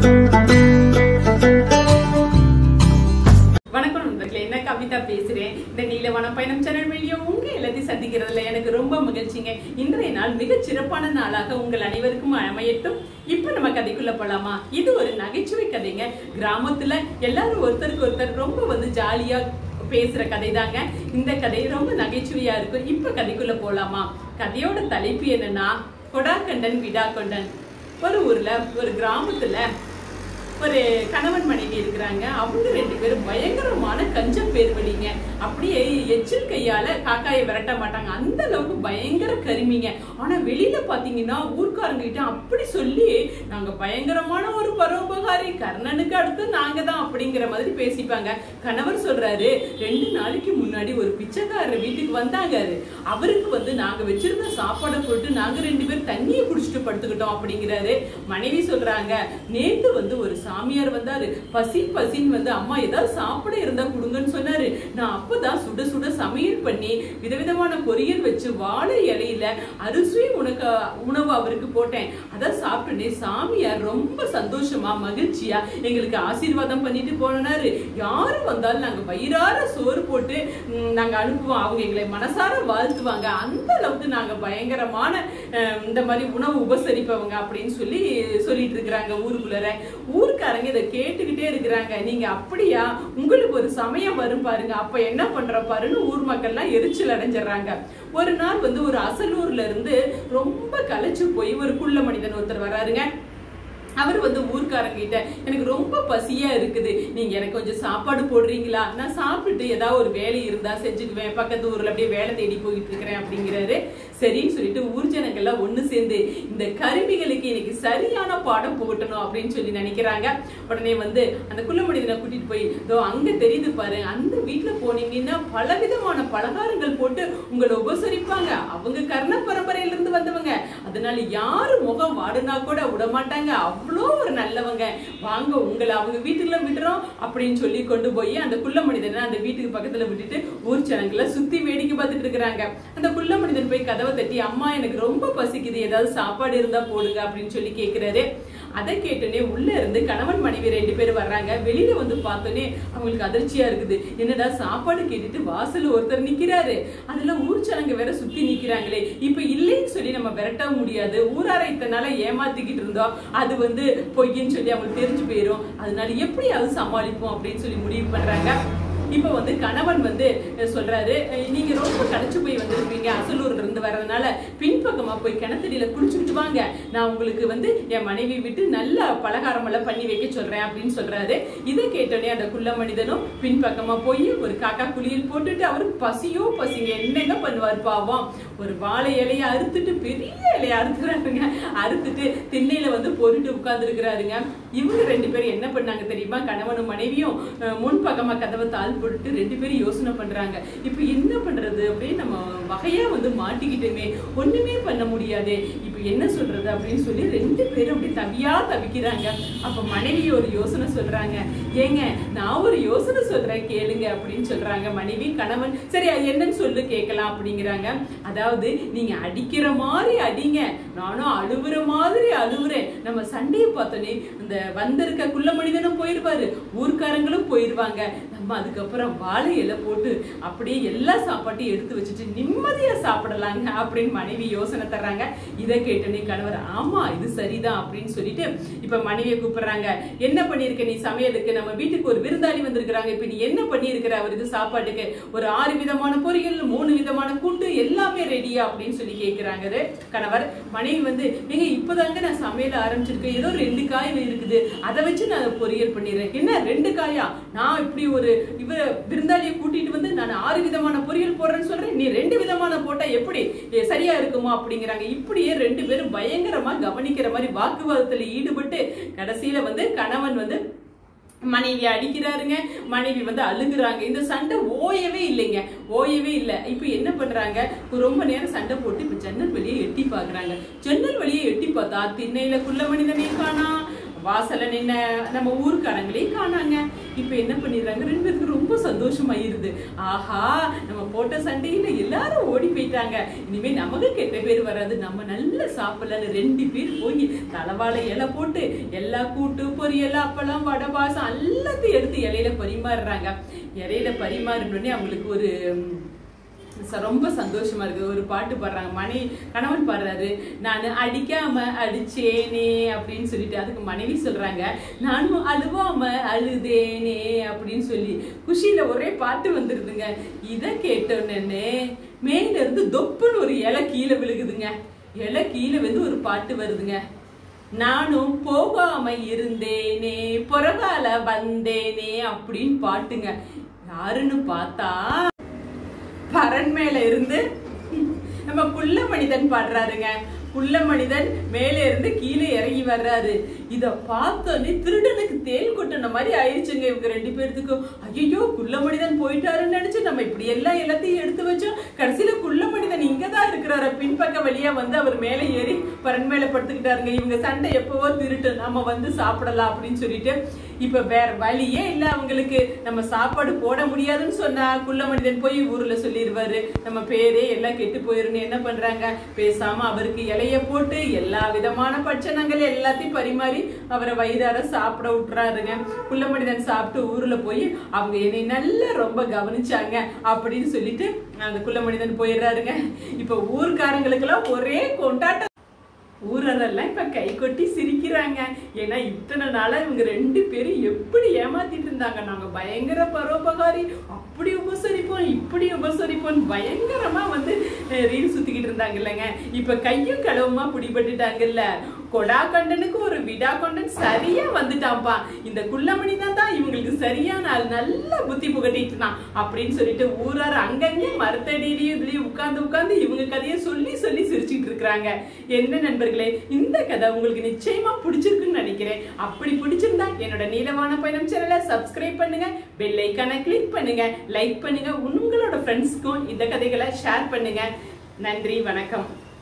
வணக்கம் நண்பர்களே என்ன கவிதா பேசுறேன் இந்த நீலவன பயணம் சேனல் வழியா உங்க எல்லாத்தையும் சந்திக்கிறதுல எனக்கு ரொம்ப மகிழ்ச்சிங்க இன்றைய நாள் மிகச் சிறப்பான நாளாக உங்கள் அனைவருக்கும் அமையட்டும் இப்ப நம்ம கதைக்குள்ள போலாமா இது ஒரு நகைச்சுவை கதைங்க கிராமத்துல எல்லாரும் ஒருத்தருக்கு ஒருத்தர் ரொம்ப வந்து ஜாலியா பேசுற கதை தாங்க இந்த கதை ரொம்ப நகைச்சுவையா இருக்கும் இப்ப கதைக்குள்ள போலாமா கதையோட தலைப்பு என்னன்னா கொடாக்கண்டன் விடாக்கொண்டன் ஒரு ஊர்ல ஒரு கிராமத்துல ஒரு கணவன் மனைவி இருக்கிறாங்க அவங்க ரெண்டு பேரும் பயங்கரமான கஞ்சம் பேர் வழிங்க அப்படியே எச்சில் கையால காக்காயை விரட்ட மாட்டாங்க அந்த அளவுக்கு பயங்கர கருமிங்க ஆனா வெளியில பாத்தீங்கன்னா ஊர்க்காரங்க கிட்ட அப்படி சொல்லி நாங்க பயங்கரமான ஒரு பரோபகாரி கர்ணனுக்கு அடுத்து நாங்க தான் அப்படிங்கிற மாதிரி பேசிப்பாங்க கணவர் சொல்றாரு ரெண்டு நாளைக்கு முன்னாடி ஒரு பிச்சைக்காரர் வீட்டுக்கு வந்தாங்க அவருக்கு வந்து நாங்க வச்சிருந்த சாப்பாடை போட்டு நாங்க ரெண்டு பேரும் தண்ணியை குடிச்சிட்டு படுத்துக்கிட்டோம் அப்படிங்கிறாரு மனைவி சொல்றாங்க நேத்து வந்து ஒரு சாமியார் வந்தாரு பசி பசின்னு வந்து அம்மா ஏதாவது சாப்பிட இருந்தா கொடுங்கன்னு சொன்னாரு நான் அப்பதான் சுட சுட சமையல் பண்ணி விதவிதமான பொரியல் வச்சு வாழை இலையில அரிசி உனக்கு உணவு அவருக்கு போட்டேன் அதான் சாப்பிட்டுனே சாமியார் ரொம்ப சந்தோஷமா மகிழ்ச்சியா எங்களுக்கு ஆசீர்வாதம் பண்ணிட்டு போனாரு யாரு வந்தாலும் நாங்க வயிறார சோறு போட்டு ம், நாங்க அனுப்புவோம் அவங்க எங்களை மனசார வாழ்த்துவாங்க அந்த அளவுக்கு நாங்க பயங்கரமான அஹ், இந்த மாதிரி உணவு உபசரிப்பவங்க அப்படின்னு சொல்லி சொல்லிட்டு இருக்கிறாங்க ஊருக்குள்ளர ஊருக்காரங்க இதை கேட்டுக்கிட்டே இருக்கிறாங்க நீங்க அப்படியா உங்களுக்கு ஒரு சமயம் வரும் பாருங்க அப்ப என்ன பண்ற பாருன்னு ஊர் மக்கள்லாம் எரிச்சல் அடைஞ்சிடுறாங்க ஒரு நாள் வந்து ஒரு அசலூர்ல இருந்து ரொம்ப களைச்சு போய் ஒரு குள்ள மனிதன் ஒருத்தர் வராருங்க அவர் வந்து ஊர்க்காரங்க கிட்ட எனக்கு ரொம்ப பசியா இருக்குது நீங்க எனக்கு கொஞ்சம் சாப்பாடு போடுறீங்களா நான் சாப்பிட்டு ஏதாவது ஒரு வேலை இருந்தா செஞ்சுக்குவேன் பக்கத்து ஊர்ல அப்படியே வேலை தேடி போயிட்டு இருக்கிறேன் அப்படிங்கிறாரு சரின்னு சொல்லிட்டு ஊர் ஜனங்கள்லாம் ஒண்ணு சேர்ந்து இந்த கருமிகளுக்கு இன்னைக்கு சரியான பாடம் புகட்டணும் அப்படின்னு சொல்லி நினைக்கிறாங்க உடனே வந்து அந்த குள்ள மனிதனை கூட்டிட்டு போய் இதோ அங்க தெரியுது பாரு அந்த வீட்டுல போனீங்கன்னா பலவிதமான பலகாரங்கள் போட்டு உங்களை உபசரிப்பாங்க அவங்க கர்ண பரம்பரையில இருந்து வந்தவங்க அதனால யாரு முகம் வாடுனா கூட விட மாட்டாங்க அவ்வளோ ஒரு நல்லவங்க வாங்க உங்களை அவங்க வீட்டுக்குள்ள விடுறோம் அப்படின்னு சொல்லி கொண்டு போய் அந்த குள்ள மனிதனை அந்த வீட்டுக்கு பக்கத்துல விட்டுட்டு ஊர் ஜனங்களை சுத்தி வேடிக்கை பார்த்துட்டு இருக்கிறாங்க அந்த குள்ள மனிதன் போய் கதவை தட்டி அம்மா எனக்கு ரொம்ப பசிக்குது ஏதாவது சாப்பாடு இருந்தா போடுங்க அப்படின்னு சொல்லி கேக்குறாரு அதை கேட்டோன்னே உள்ள இருந்து கணவன் மனைவி ரெண்டு பேரும் வர்றாங்க வெளியில வந்து பார்த்தோன்னே அவங்களுக்கு அதிர்ச்சியா இருக்குது என்னடா சாப்பாடு கேட்டுட்டு வாசல்ல ஒருத்தர் நிக்கிறாரு அதுல ஊர் ஜனங்க வேற சுத்தி நிக்கிறாங்களே இப்ப இல்லைன்னு சொல்லி நம்ம விரட்டவும் முடியாது ஊராரை இத்தனால ஏமாத்திக்கிட்டு இருந்தோம் அது வந்து பொய்ன்னு சொல்லி அவங்களுக்கு தெரிஞ்சு போயிரும் அதனால எப்படியாவது சமாளிப்போம் அப்படின்னு சொல்லி முடிவு பண்றாங்க இப்ப வந்து கணவன் வந்து அஹ், சொல்றாரு அஹ், நீங்க ரொம்ப களைச்சு போய் வந்திருப்பீங்க அசலூர்ல இருந்து வர்றதுனால பின்பக்கமா போய் கிணத்தடியில குளிச்சுக்கிட்டு வாங்க நான் உங்களுக்கு வந்து என் மனைவி விட்டு நல்ல பலகாரம் எல்லாம் பண்ணி வைக்க சொல்றேன் அப்படின்னு சொல்றாரு இதை கேட்டோடனே அந்த குள்ள மனிதனும் பின்பக்கமா போய் ஒரு காக்கா குளியல் போட்டுட்டு அவருக்கு பசியோ பசிங்க என்னங்க பண்ணுவார் பாவம் ஒரு வாழை இலைய அறுத்துட்டு பெரிய இலைய அறுத்துறாருங்க அறுத்துட்டு திண்ணையில வந்து போட்டுட்டு உட்கார்ந்து இருக்கிறாருங்க இவங்க ரெண்டு பேரும் என்ன பண்ணாங்க தெரியுமா கணவனும் மனைவியும் அஹ், முன் பக்கமா கதவை தாள் போட்டுட்டு ரெண்டு பேரும் யோசனை பண்றாங்க இப்ப என்ன பண்றது அப்படியே நம்ம வகையா வந்து மாட்டிக்கிட்டோமே ஒண்ணுமே பண்ண முடியாது இப்ப என்ன சொல்றது அப்படின்னு சொல்லி ரெண்டு பேரும் அப்படி தவியா தவிக்கிறாங்க அப்ப மனைவி ஒரு யோசனை சொல்றாங்க ஏங்க நான் ஒரு யோசனை சொல்றேன் கேளுங்க அப்படின்னு சொல்றாங்க மனைவி கணவன் சரி அது என்னன்னு சொல்லு கேட்கலாம் அப்படிங்கிறாங்க அதாவது நீங்க அடிக்கிற மாதிரி அடிங்க நானும் அழுவுற மாதிரி அழுவுறேன் நம்ம சண்டையை பார்த்தோன்னே இந்த வந்திருக்க குள்ள மனிதனும் போயிருவாரு ஊர்க்காரங்களும் போயிருவாங்க நம்ம அதுக்கப்புறம் வாழை இலை போட்டு அப்படியே எல்லா சாப்பாட்டையும் எடுத்து வச்சுட்டு நிம்மதியா சாப்பிடலாங்க அப்படின்னு மனைவி யோசனை தர்றாங்க இதை கேட்டோன்னே கணவர் ஆமா இது சரிதான் அப்படின்னு சொல்லிட்டு இப்ப மனைவியை கூப்பிடுறாங்க என்ன பண்ணிருக்க நீ சமையலுக்கு நம்ம வீட்டுக்கு ஒரு விருந்தாளி வந்திருக்கிறாங்க இப்ப நீ என்ன பண்ணியிருக்கிற அவருக்கு சாப்பாட்டுக்கு ஒரு ஆறு விதமான பொரியல் மூணு விதமான கூட்டு எல்லாமே ரெடியா அப்படின்னு சொல்லி கேக்குறாங்க இது கணவர் மனைவி வந்து நீங்க இப்பதாங்க நான் சமையல் ஆரம்பிச்சிருக்கேன் ஏதோ ரெண்டு காய் இருக்குது அதை வச்சு நான் பொரியல் பண்ணிடுறேன் என்ன ரெண்டு காயா நான் இப்படி ஒரு இவ விருந்தாளியை கூட்டிட்டு வந்து நான் ஆறு விதமான பொரியல் போடுறேன்னு சொல்றேன் நீ ரெண்டு விதமான போட்டா எப்படி ஏ, சரியா இருக்குமா அப்படிங்கிறாங்க இப்படியே ரெண்டு பேரும் பயங்கரமா கவனிக்கிற மாதிரி வாக்குவாதத்துல ஈடுபட்டு கடைசியில வந்து கணவன் வந்து மனைவி அடிக்கிறாருங்க மனைவி வந்து அழுகுறாங்க இந்த சண்டை ஓயவே இல்லைங்க ஓயவே இல்லை இப்போ என்ன பண்றாங்க ரொம்ப நேரம் சண்டை போட்டு இப்போ ஜன்னல் வழியே எட்டி பார்க்கறாங்க ஜன்னல் வழியே எட்டி பார்த்தா திண்ணையில குள்ள மனிதனை காணா வாசல்ல நின்ன நம்ம ஊர்க்காரங்களையும் காணாங்க இப்ப என்ன பண்ணிடுறாங்க ரெண்டு பேருக்கு ரொம்ப சந்தோஷமாயிருது ஆஹா நம்ம போட்ட சண்டையில எல்லாரும் ஓடி போயிட்டாங்க இனிமே நமக்கு கெட்ட பேர் வராது நம்ம நல்லா சாப்பிடலாம்னு ரெண்டு பேர் போய் தலைவாழை இலை போட்டு எல்லா கூட்டு பொரியல் அப்பளம் வடை பாசம் எல்லாத்தையும் எடுத்து இலையில பரிமாறுறாங்க இலையில பரிமாறினோடனே அவங்களுக்கு ஒரு ம், ச- ரொம்ப சந்தோஷமா இருக்கு ஒரு பாட்டு பாடுறாங்க மணி கணவன் பாடுறாரு நான் அடிக்காம அடிச்சேனே அப்படின்னு சொல்லிட்டு அதுக்கு மனைவி சொல்றாங்க நானும் அழுவாம அழுதேனே அப்படின்னு சொல்லி குஷியில ஒரே பாட்டு வந்துருதுங்க இதை கேட்டோன்னே மேல இருந்து தொப்புன்னு ஒரு இலை கீழே விழுகுதுங்க இலை கீழே வந்து ஒரு பாட்டு வருதுங்க நானும் போகாம இருந்தேனே புறகால வந்தேனே அப்படின்னு பாட்டுங்க யாருன்னு பார்த்தா பரன் மேல இருந்து நம்ம குள்ள மனிதன் பாடுறாருங்க குள்ள மனிதன் மேலே இருந்து கீழே இறங்கி வர்றாரு இத பார்த்தோன்னே திருடனுக்கு தேல் கொட்டின மாதிரி ஆயிடுச்சுங்க இவங்க ரெண்டு பேர்த்துக்கும் ஐயோ குள்ள மனிதன் போயிட்டாருன்னு நினைச்சு நம்ம இப்படி எல்லாம் எல்லாத்தையும் எடுத்து வச்சோம் கடைசியில குள்ள மனிதன் இங்கதான் இருக்கிறாரு பின்பக்க வழியா வந்து அவர் மேலே ஏறி பரன் மேல படுத்துக்கிட்டாருங்க இவங்க சண்டை எப்பவோ திருட்டு நம்ம வந்து சாப்பிடலாம் அப்படின்னு சொல்லிட்டு இப்ப வேற வழியே இல்ல அவங்களுக்கு நம்ம சாப்பாடு போட முடியாதுன்னு சொன்னா குள்ள மனிதன் போய் ஊர்ல சொல்லிடுவாரு நம்ம பேரே எல்லாம் கெட்டு போயிருன்னு என்ன பண்றாங்க பேசாம அவருக்கு இலைய போட்டு எல்லா விதமான பட்சணங்கள் எல்லாத்தையும் பரிமாறி அவரை வயிறார சாப்பிட விட்டுறாருங்க குள்ள மனிதன் சாப்பிட்டு ஊர்ல போய் அவங்க என்னை நல்லா ரொம்ப கவனிச்சாங்க அப்படின்னு சொல்லிட்டு அந்த குள்ள மனிதன் போயிடுறாருங்க இப்ப ஊர்க்காரங்களுக்கெல்லாம் ஒரே கொண்டாட்டம் ஊரெல்லாம் இப்ப கை கொட்டி சிரிக்கிறாங்க ஏன்னா இத்தனை நாளா இவங்க ரெண்டு பேரும் எப்படி ஏமாத்திட்டு இருந்தாங்க நாங்க பயங்கர பரோபகாரி அப்படி உபசரிப்போம் இப்படி உபசரிப்போம் பயங்கரமா வந்து ரீல் சுத்திக்கிட்டு இருந்தாங்க இல்லைங்க இப்ப கையும் களவுமா பிடிபட்டுட்டாங்கல்ல கொடா கண்டனுக்கு ஒரு விடா கொண்டன் சரியா வந்துட்டான்ப்பா இந்த குள்ளமணி தான் தான் இவங்களுக்கு சரியான ஆள் நல்லா புத்தி புகட்டிட்டு இருந்தான் அப்படின்னு சொல்லிட்டு ஊரார் அங்கங்கே மரத்தடியிலயும் இதுலயும் உட்கார்ந்து உட்கார்ந்து இவங்க கதையை சொல்லி சொல்லி சிரிச்சிட்டு இருக்கிறாங்க என்ன நண்பர்களே இந்த கதை உங்களுக்கு நிச்சயமா பிடிச்சிருக்குன்னு நினைக்கிறேன் அப்படி பிடிச்சிருந்தா என்னோட நீலவான பயணம் சேனலை சப்ஸ்கிரைப் பண்ணுங்க பெல் ஐக்கானை கிளிக் பண்ணுங்க லைக் பண்ணுங்க உங்களோட ஃப்ரெண்ட்ஸ்க்கும் இந்த கதைகளை ஷேர் பண்ணுங்க நன்றி வணக்கம்